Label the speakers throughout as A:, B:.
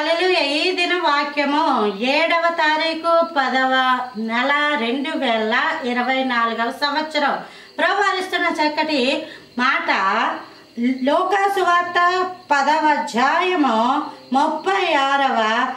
A: హల్లెలూయ ఈ దిన వాక్యము ఏడవ తారీఖు పదవ నెల రెండు వేల ఇరవై నాలుగవ సంవత్సరం ప్రవరిస్తున్న చక్కటి మాట లోకాసు వార్త పదవ అధ్యాయము ముప్పై ఆరవ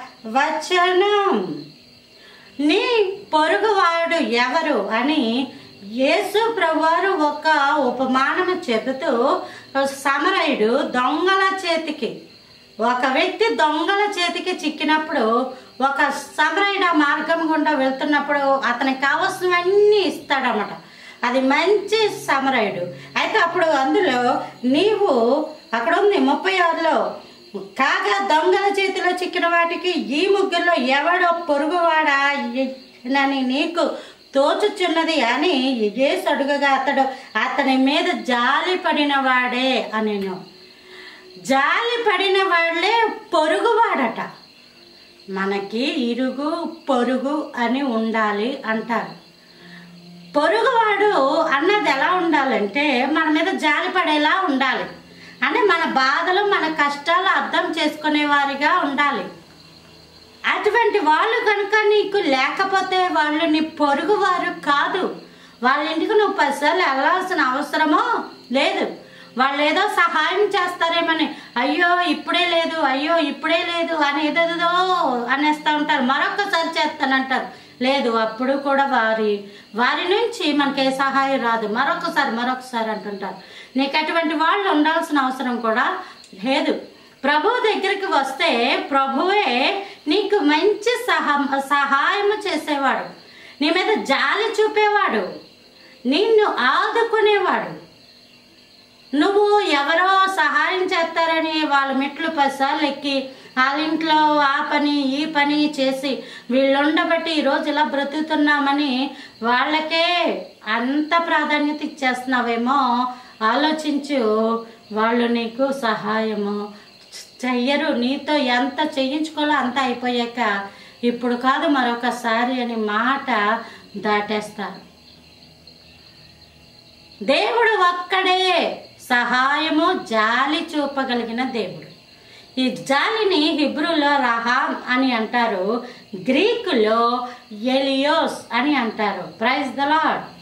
A: వచనం నీ పొరుగువాడు ఎవరు అని యేసు ప్రభువారు ఒక ఉపమానము చెబుతూ సమరయుడు దొంగల చేతికి ఒక వ్యక్తి దొంగల చేతికి చిక్కినప్పుడు ఒక సమరయుడు ఆ మార్గం గుండా వెళ్తున్నప్పుడు అతనికి కావలసినవన్నీ ఇస్తాడనమాట అది మంచి సమరయుడు అయితే అప్పుడు అందులో నీవు అక్కడ ఉంది ముప్పై ఆరులో కాగా దొంగల చేతిలో చిక్కిన వాటికి ఈ ముగ్గురులో ఎవడో పొరుగువాడా నని నీకు తోచుచున్నది అని యేసు అడుగగా అతడు అతని మీద జాలి పడిన వాడే అనెను జాలి పడిన వాళ్ళే పొరుగువాడట మనకి ఇరుగు పొరుగు అని ఉండాలి అంటారు పొరుగువాడు అన్నది ఎలా ఉండాలంటే మన మీద జాలి పడేలా ఉండాలి అంటే మన బాధలు మన కష్టాలు అర్థం చేసుకునే వారిగా ఉండాలి అటువంటి వాళ్ళు కనుక నీకు లేకపోతే వాళ్ళు నీ పొరుగు వారు కాదు వాళ్ళ ఇంటికి నువ్వు పదిసార్లు వెళ్ళాల్సిన అవసరమో లేదు వాళ్ళు ఏదో సహాయం చేస్తారేమని అయ్యో ఇప్పుడే లేదు అయ్యో ఇప్పుడే లేదు అని ఏదేదో అనేస్తూ ఉంటారు మరొకసారి చేస్తానంటారు లేదు అప్పుడు కూడా వారి వారి నుంచి మనకి ఏ సహాయం రాదు మరొకసారి మరొకసారి అంటుంటారు నీకు అటువంటి వాళ్ళు ఉండాల్సిన అవసరం కూడా లేదు ప్రభు దగ్గరికి వస్తే ప్రభువే నీకు మంచి సహా సహాయం చేసేవాడు నీ మీద జాలి చూపేవాడు నిన్ను ఆదుకునేవాడు నువ్వు ఎవరో సహాయం చేస్తారని వాళ్ళ మెట్లు పదిసార్లు ఎక్కి వాళ్ళ ఇంట్లో ఆ పని ఈ పని చేసి వీళ్ళుండబట్టి ఈరోజు ఇలా బ్రతుకుతున్నామని వాళ్ళకే అంత ప్రాధాన్యత ఇచ్చేస్తున్నావేమో ఆలోచించు వాళ్ళు నీకు సహాయము చెయ్యరు నీతో ఎంత చేయించుకోవాలో అంత అయిపోయాక ఇప్పుడు కాదు మరొకసారి అని మాట దాటేస్తారు దేవుడు ఒక్కడే సహాయము జాలి చూపగలిగిన దేవుడు ఈ జాలిని హిబ్రూలో రహాం అని అంటారు గ్రీకులో ఎలియోస్ అని అంటారు ప్రైజ్ ద లాడ్